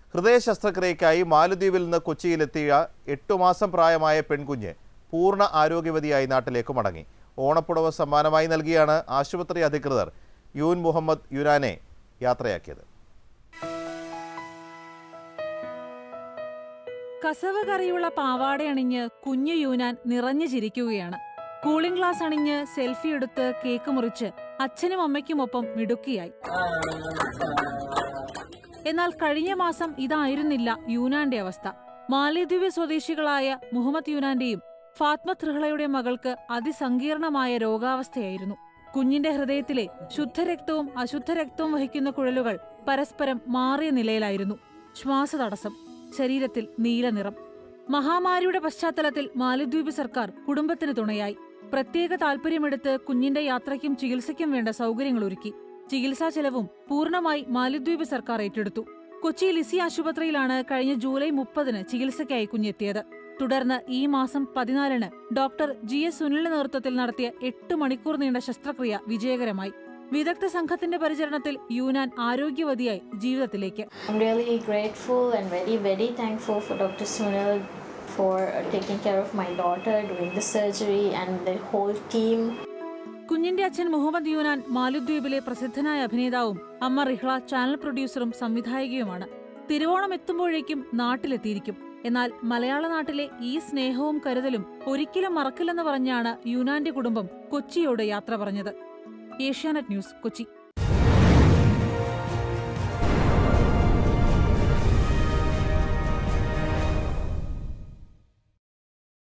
ഹൃദയ ശസ്ത്രക്രിയയ്ക്കായി മാലദ്വീപിൽ നിന്ന് കൊച്ചിയിലെത്തിയ എട്ടു മാസം പ്രായമായ പെൺകുഞ്ഞ് പൂർണ്ണ ആരോഗ്യവതിയായി നാട്ടിലേക്ക് മടങ്ങി ഓണപ്പുടവ സമ്മാനമായി നൽകിയാണ് ആശുപത്രി അധികൃതർ യൂൻ മുഹമ്മദ് യുനാനെ യാത്രയാക്കിയത് കസവ് കറിയുള്ള പാവാടയണിഞ്ഞ് കുഞ്ഞു യൂനാൻ നിറഞ്ഞു ചിരിക്കുകയാണ് കൂളിംഗ് ഗ്ലാസ് അണിഞ്ഞ് സെൽഫി എടുത്ത് കേക്ക് മുറിച്ച് അച്ഛനും അമ്മയ്ക്കുമൊപ്പം മിടുക്കിയായി എന്നാൽ കഴിഞ്ഞ മാസം ഇതായിരുന്നില്ല യൂനാന്റെ അവസ്ഥ മാലിദ്വീപ് സ്വദേശികളായ മുഹമ്മദ് യൂനാന്റെയും ഫാത്മ ത്രിഹളയുടെ മകൾക്ക് അതിസങ്കീർണമായ രോഗാവസ്ഥയായിരുന്നു കുഞ്ഞിന്റെ ഹൃദയത്തിലെ ശുദ്ധരക്തവും അശുദ്ധരക്തവും വഹിക്കുന്ന കുഴലുകൾ പരസ്പരം മാറിയ നിലയിലായിരുന്നു ശ്വാസതടസ്സം ശരീരത്തിൽ നീലനിറം മഹാമാരിയുടെ പശ്ചാത്തലത്തിൽ മാലിദ്വീപ് സർക്കാർ കുടുംബത്തിന് തുണയായി പ്രത്യേക താൽപര്യമെടുത്ത് കുഞ്ഞിന്റെ യാത്രയ്ക്കും ചികിത്സയ്ക്കും വേണ്ട സൗകര്യങ്ങൾ ഒരുക്കി ചികിത്സാ ചെലവും പൂർണ്ണമായി മാലിദ്വീപ് സർക്കാർ ഏറ്റെടുത്തു കൊച്ചി ലിസി ആശുപത്രിയിലാണ് കഴിഞ്ഞ ജൂലൈ മുപ്പതിന് ചികിത്സയ്ക്കായി കുഞ്ഞെത്തിയത് തുടർന്ന് ഈ മാസം പതിനാലിന് ഡോക്ടർ ജി എസ് സുനിലിന്റെ നേതൃത്വത്തിൽ നടത്തിയ എട്ട് മണിക്കൂർ നീണ്ട ശസ്ത്രക്രിയ വിജയകരമായി വിദഗ്ധ സംഘത്തിന്റെ പരിചരണത്തിൽ യൂനാൻ ആരോഗ്യവതിയായി ജീവിതത്തിലേക്ക് I'm really grateful and very, very thankful for Dr. Sunil for uh, taking care of my daughter, doing the surgery, and the whole team. കുഞ്ഞിന്റെ അച്ഛൻ മുഹമ്മദ് യൂനാൻ മാലിദ്വീപിലെ പ്രസിദ്ധനായ അഭിനേതാവും അമ്മ റിഹ്ള ചാനൽ പ്രൊഡ്യൂസറും സംവിധായകയുമാണ് തിരുവോണം എത്തുമ്പോഴേക്കും നാട്ടിലെത്തിയിരിക്കും എന്നാൽ മലയാള നാട്ടിലെ ഈ സ്നേഹവും കരുതലും ഒരിക്കലും മറക്കില്ലെന്ന് പറഞ്ഞാണ് യൂനാന്റെ കുടുംബം കൊച്ചിയോട് യാത്ര പറഞ്ഞത് ഏഷ്യാനെറ്റ് ന്യൂസ് കൊച്ചി